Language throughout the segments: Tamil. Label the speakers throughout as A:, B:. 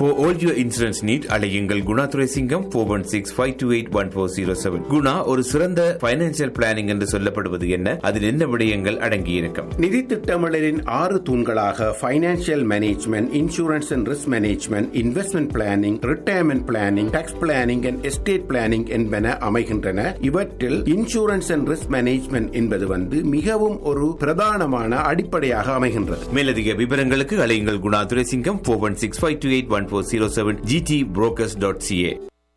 A: For all your insurance need அலையுங்கள் Guna Duraisingam four one six five two eight one four zero seven Guna ஒரு சிறந்த பைனான்சியல் பிளானிங் என்று சொல்லப்படுவது என்ன அதில் என்ன விடயங்கள் அடங்கியிருக்கும்
B: நிதி திட்டமிடலின் ஆறு தூண்களாக financial management insurance and risk management investment planning retirement planning tax planning and estate planning என்பன அமைகின்றன இவற்றில் இன்சூரன்ஸ் அண்ட் ரிஸ்க் மேனேஜ்மெண்ட் என்பது வந்து மிகவும் ஒரு பிரதானமான அடிப்படையாக அமைகின்றது
A: மேலதிக விவரங்களுக்கு அலையுங்கள் Guna Duraisingam four one six five two eight one four zero seven GT brokers dot CA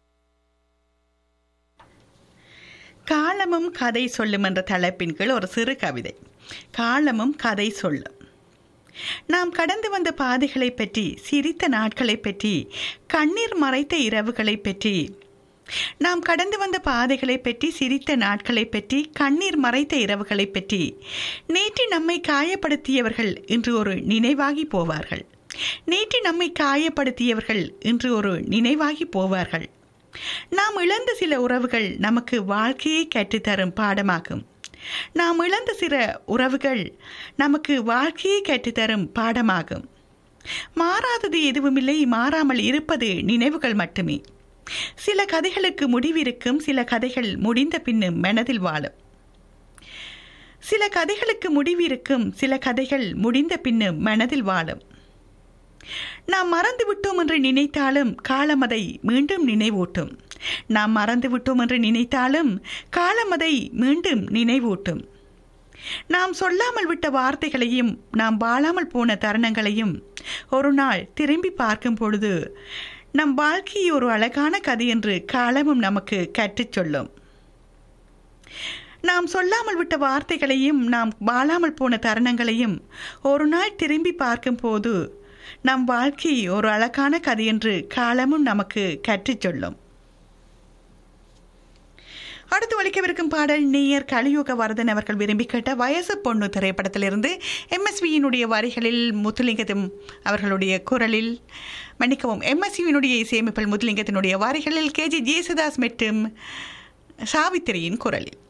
C: காலமும் கதை சொல்லும் என்ற தலைப்பின் கீழ் ஒரு சிறு கவிதை காலமும் கதை சொல்லும் நாம் கடந்து வந்த பாதைகளை பற்றி சிரித்த நாட்களை பற்றி கண்ணீர் மறைத்த இரவுகளை பற்றி நாம் கடந்து வந்த பாதைகளை பற்றி சிரித்த நாட்களை பற்றி கண்ணீர் மறைத்த இரவுகளை பற்றி நேற்று நம்மை காயப்படுத்தியவர்கள் இன்று ஒரு நினைவாகி போவார்கள் நேற்று நம்மை காயப்படுத்தியவர்கள் இன்று ஒரு நினைவாகி போவார்கள் நாம் இழந்த சில உறவுகள் நமக்கு வாழ்க்கையை கற்றுத்தரும் பாடமாகும் நாம் இழந்த சில உறவுகள் நமக்கு வாழ்க்கையை கற்றுத்தரும் பாடமாகும் மாறாதது எதுவுமில்லை மாறாமல் இருப்பது நினைவுகள் மட்டுமே சில கதைகளுக்கு முடிவிருக்கும் சில கதைகள் முடிந்த பின்னும் மனதில் வாழும் சில கதைகளுக்கு முடிவிருக்கும் சில கதைகள் முடிந்த பின்னும் மனதில் வாழும் நாம் மறந்து விட்டோம் என்று நினைத்தாலும் காலம் அதை மீண்டும் நினைவூட்டும் நாம் மறந்து விட்டோம் என்று நினைத்தாலும் காலம் அதை மீண்டும் நினைவூட்டும் நாம் சொல்லாமல் விட்ட வார்த்தைகளையும் நாம் வாழாமல் போன தருணங்களையும் ஒரு நாள் திரும்பி பார்க்கும் பொழுது நம் வாழ்க்கை ஒரு அழகான கதை என்று காலமும் நமக்கு கற்றுச் சொல்லும் நாம் சொல்லாமல் விட்ட வார்த்தைகளையும் நாம் வாழாமல் போன தருணங்களையும் ஒரு நாள் திரும்பி பார்க்கும் போது நம் வாழ்க்கை ஒரு அழகான கதை என்று காலமும் நமக்கு கற்றுச் சொல்லும் அடுத்து ஒழிக்கவிருக்கும் பாடல் நேயர் கலியுக வரதன் அவர்கள் விரும்பி கேட்ட வயசு பொண்ணு திரைப்படத்திலிருந்து எம்எஸ்வியினுடைய வரிகளில் முத்துலிங்கத்தும் அவர்களுடைய குரலில் மன்னிக்கவும் எம்எஸ்வியினுடைய இசையமைப்பில் முத்துலிங்கத்தினுடைய வரிகளில் கேஜி ஜேசுதாஸ் மற்றும் சாவித்திரியின் குரலில்